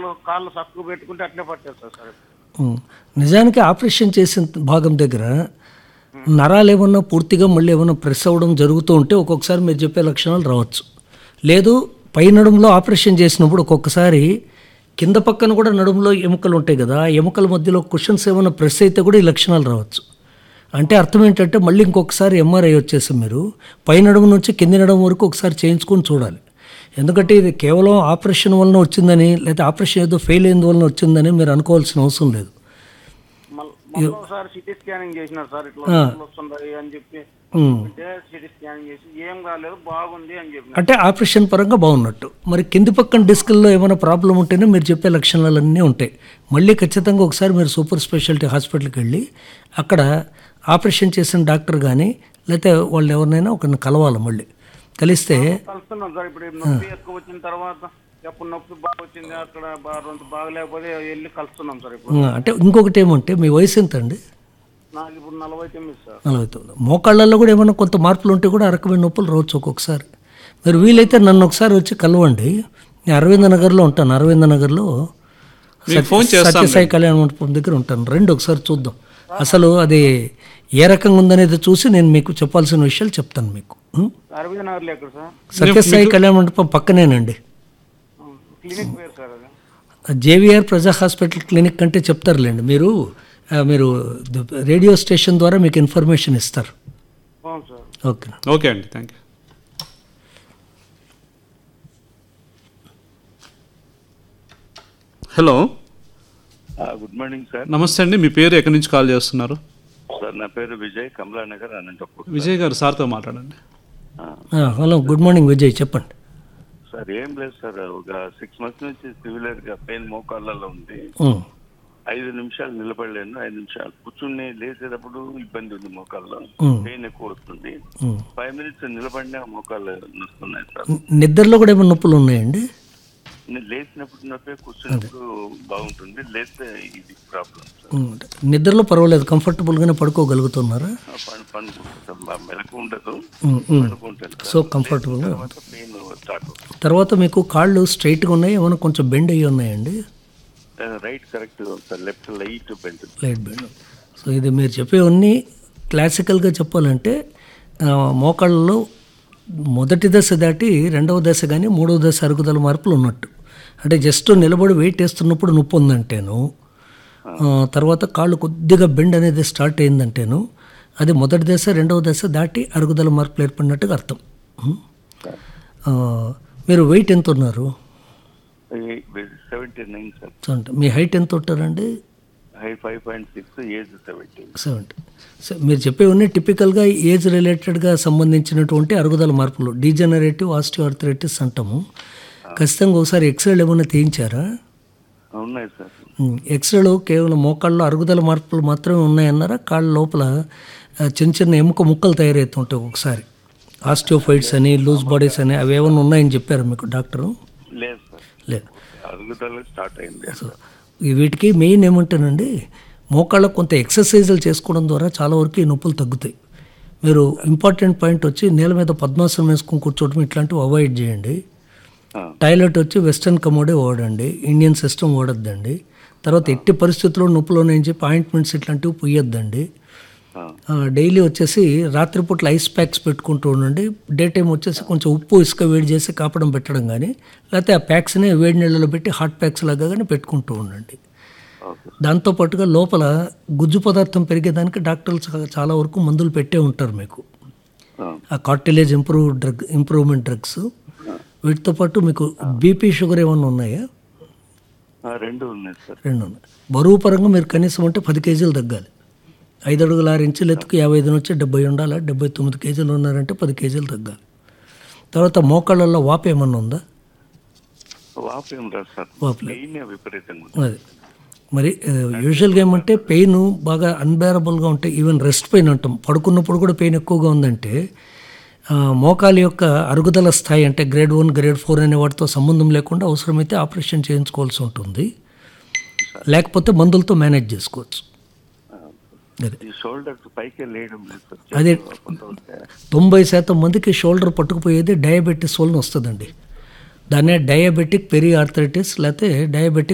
కాళ్ళు కాళ్ళు సక్కువ పెట్టుకుంటే అట్లే పట్టేస్తారు సార్ ఉమ్. నిజానికి ఆపరేషన్ చేసిన భాగం దగ్గర నరాలు ఏమన్నా పూర్తిగా మళ్ళీ ఏమన్నా ప్రెస్ అవ్వడం జరుగుతూ ఉంటే ఒక్కొక్కసారి మీరు చెప్పే లక్షణాలు రావచ్చు లేదు పై నడుములో ఆపరేషన్ చేసినప్పుడు ఒక్కొక్కసారి కింద పక్కన కూడా నడుములో ఎముకలు ఉంటాయి కదా ఆ ఎముకల మధ్యలో కుషన్స్ ఏమైనా ప్రెస్ అయితే కూడా ఈ లక్షణాలు రావచ్చు అంటే అర్థం ఏంటంటే మళ్ళీ ఇంకొకసారి ఎంఆర్ఐ వచ్చేసి మీరు పై నడుము నుంచి కింది నడుము వరకు ఒకసారి చేయించుకొని చూడాలి ఎందుకంటే ఇది కేవలం ఆపరేషన్ వలన వచ్చిందని లేదా ఆపరేషన్ ఏదో ఫెయిల్ అయిన వలన వచ్చిందని మీరు అనుకోవాల్సిన అవసరం లేదు మళ్ళీ మళ్ళీ ఒకసారి సిటీ స్కానింగ్ చేసినారు సార్ ఇట్లా నొప్పులు వస్తున్నాయి అని చెప్పి ఉమ్. అంటే సిటీ స్కానింగ్ చేసి ఏం కాలేదు బాగుంది అని చెప్పిన అంటే ఆపరేషన్ పరంగా బాగున్నట్టు మరి కింది పక్కన డిస్కుల్లో ఏమైనా ప్రాబ్లం ఉంటేనే మీరు చెప్పే లక్షణాలన్నీ ఉంటాయి మళ్ళీ ఖచ్చితంగా ఒకసారి మీరు సూపర్ స్పెషాలిటీ హాస్పిటల్కి వెళ్ళి అక్కడ ఆపరేషన్ చేసిన డాక్టర్ కానీ లేకపోతే వాళ్ళు ఎవరినైనా ఒకరిని కలవాలి మళ్ళీ కలిస్తే కలుస్తున్నాం సార్ ఇప్పుడు నొప్పి ఎక్కువ వచ్చిన తర్వాత ఎప్పుడు నొప్పి బాగా వచ్చింది అక్కడ బా- రొంత బాగలేకపోతే వెళ్ళి కలుస్తున్నాం సార్ ఇప్పుడు ఉమ్, అంటే ఇంకొకటి ఏమంటే మీ వయసు ఎంత అండి నాకు ఇప్పుడు నలభై తొమ్మిది సార్ నలభై తొమ్మిది మోకాళ్ళల్లో కూడా ఏమైనా కొంత మార్పులు ఉంటే కూడా ఆ రకమైన నొప్పులు రావచ్చు ఒక్కొక్కసారి మీరు వీలైతే నన్ను ఒకసారి వచ్చి కలవండి నేను అరవింద నగర్లో ఉంటాను అరవింద నగర్లో మీకు ఫోన్ చేస్తాం సత్యసాయి కళ్యాణ మండపం దగ్గర ఉంటాను రెండు ఒకసారి చూద్దాం అసలు అది ఏ రకంగా ఉందనేది చూసి నేను మీకు చెప్పాల్సిన విషయాలు చెప్తాను మీకు ఉం? అరవింద్ నగర్లో ఎక్కడ సార్ సత్యసాయి కళ్యాణ మండపం పక్కనేనండి క్లినిక్ పేరు సార్ అది జేవిఆర్ ప్రజా హాస్పిటల్ క్లినిక్ అంటే చెప్తారులేండి మీరు ఆ, మీరు రేడియో స్టేషన్ ద్వారా మీకు ఇన్ఫర్మేషన్ ఇస్తారు అవును సార్ ఓకే ఓకే అండి thank you hello good morning sir నమస్తే అండి మీ పేరు ఎక్కడి నుంచి కాల్ చేస్తున్నారు సార్ నా పేరు విజయ్ కమలానగర్ అనంతపూర్ విజయ్ గారు సార్తో మాట్లాడండి ఆ, ఆ, హలో గుడ్ మార్నింగ్ విజయ్ చెప్పండి సార్ ఏం లేదు సార్ ఒక సిక్స్ మంత్స్ నుంచి సివిలర్ గా పెయిన్ మోకాళ్ళలో ఉంది ఉం. ఐదు నిమిషాలు నిలబడలేను ఐదు నిమిషాలు కూర్చుని లేచేటప్పుడు ఇబ్బంది ఉంది మోకాల్లో ఉం. పెయిన్ ఎక్కువ వస్తుంది ఉం. ఫైవ్ మినిట్స్ నిలబడినా మోకాళ్ళు నొస్తున్నాయి సార్ నిద్రలో కూడా ఏమైనా నొప్పులు ఉన్నాయండి నేను లేచినప్పుడు నొప్పి కూర్చున్నప్పుడు బాగుంటుంది లేస్తే ఇది ప్రాబ్లం సార్ ఉం. నిద్రలో పర్వాలేదు కంఫర్టబుల్గానే పడుకోగలుగుతున్నారా పని పనుకుంటాం మెలకు ఉండదు ఉం, ఉం. పడుకుంటాను సో కంఫర్టబుల్గా తర్వాత పెయిన్ స్టార్ట్ అవుతుంది తర్వాత మీకు కాళ్ళు స్ట్రైట్గా ఉన్నాయి ఏమైనా కొంచెం బెండ్ అయ్యి ఉన్నాయండి right correct sir left light bend light bend so ఇది మీరు చెప్పేవన్నీ క్లాసికల్గా చెప్పాలంటే ఆ, మోకాళ్ళలో మొదటి దశ దాటి రెండవ దశ కానీ మూడవ దశ అరుగుదల మార్పులు ఉన్నట్టు అంటే జస్ట్ నిలబడి వెయిట్ వేస్తున్నప్పుడు నొప్పి ఉందంటేను ఆ, తర్వాత కాళ్ళు కొద్దిగా బెండ్ అనేది స్టార్ట్ అయిందంటేను అది మొదటి దశ రెండవ దశ దాటి అరుగుదల మార్పులు ఏర్పడినట్టుగా అర్థం ఉం? ఆ, మీరు వెయిట్ ఎంత ఉన్నారు సెవెంటీ నైన్ సార్ సో అంటే మీ హైట్ ఎంత ఉంటారండి హై five point six age seventy seventy so మీరు చెప్పేవన్నీ టిపికల్గా ఏజ్ రిలేటెడ్గా సంబంధించినటువంటి అరుగుదల మార్పులు డీజనరేటివ్ ఆస్టియోఆర్థరైటిస్ అంటాము ఖచ్చితంగా ఒకసారి ఎక్స్రేలు ఏమైనా తీయించారా ఉన్నాయి సార్ ఉమ్, ఎక్స్రేలో కేవలం మోకాళ్ళలో అరుగుదల మార్పులు మాత్రమే ఉన్నాయన్నారా కాళ్ళ లోపల ఆ, చిన్న చిన్న ఎముక ముక్కలు తయారవుతుంటాయి ఒకసారి ఆస్టియోఫైట్స్ అని లూజ్ బాడీస్ అని అవి ఏమైనా ఉన్నాయని చెప్పారు మీకు డాక్టరు లేదు సార్ లేదు అరుగుదల స్టార్ట్ అయింది సో ఈ వీటికి మెయిన్ ఏమంటానండి మోకాళ్ళకు కొంత ఎక్సర్సైజులు చేసుకోవడం ద్వారా చాలా వరకు ఈ నొప్పులు తగ్గుతాయి మీరు ఇంపార్టెంట్ పాయింట్ వచ్చి నేల మీద పద్మాసనం వేసుకొని కూర్చోవడం ఇట్లాంటివి అవాయిడ్ చేయండి ఆ, టాయిలెట్ వచ్చి వెస్ట్రన్ కమోడే వాడండి ఇండియన్ సిస్టమ్ వాడొద్దండి తర్వాత ఎట్టి పరిస్థితుల్లో నొప్పులు ఉన్నాయని చెప్పి ఆయింట్మెంట్స్ ఇట్లాంటివి పొయ్యొద్దండి ఆ, డైలీ వచ్చేసి రాత్రిపూట్ల ఐస్ ప్యాక్స్ పెట్టుకుంటూ ఉండండి డే టైం వచ్చేసి కొంచెం ఉప్పు ఇసుక వేడి చేసి కాపడం పెట్టడం కానీ లేకపోతే ఆ ప్యాక్స్ని వేడి నీళ్ళలో పెట్టి హాట్ ప్యాక్స్ లాగా కానీ పెట్టుకుంటూ ఉండండి ఓకే దాంతోపాటుగా లోపల గుజ్జు పదార్థం పెరిగేదానికి డాక్టర్లు చా- చాలా వరకు మందులు పెట్టే ఉంటారు మీకు ఆ, ఆ cartilage improve drug improvement drugs వీటితో పాటు మీకు బీపీ షుగర్ ఏమన్నా ఉన్నాయా ఆ, రెండు ఉన్నాయి సార్ రెండు ఉన్నాయి బరువు పరంగా మీరు కనీసం అంటే పది కేజీలు తగ్గాలి ఐదు అడుగుల ఆరు ఇంచులు ఎత్తుకు యాభై ఐదు నుంచి డెబ్బై ఉండాలి డెబ్బై తొమ్మిది కేజీలు ఉన్నారంటే పది కేజీలు తగ్గాలి తర్వాత మోకాళ్ళల్లో వాపు ఏమన్నా ఉందా వాపు ఏం రాదు సార్ వాపు లేదు. పెయిన్ విపరీతంగా ఉంది అది మరి యూజువల్గా ఏమంటే పెయిన్ బాగా అన్బేరబుల్గా ఉంటే ఈవెన్ రెస్ట్ పెయిన్ అంటాం పడుకున్నప్పుడు కూడా పెయిన్ ఎక్కువగా ఉందంటే ఆ, మోకాలి యొక్క అరుగుదల స్థాయి అంటే గ్రేడ్ వన్ గ్రేడ్ ఫోర్ అనే వాటితో సంబంధం లేకుండా అవసరమైతే ఆపరేషన్ చేయించుకోవాల్సి ఉంటుంది లేకపోతే మందులతో మేనేజ్ చేసుకోవచ్చు అది ఈ షోల్డర్స్ పైకి లేయడం లేదు సార్ అదే కొంత ఉంటే తొంభై శాతం మందికి షోల్డర్ పట్టుకుపోయేది డయాబెటీస్ వలన వస్తుందండి దాన్నే డయాబెటిక్ పెరి ఆర్థరైటిస్ లేకపోతే డయాబెటిక్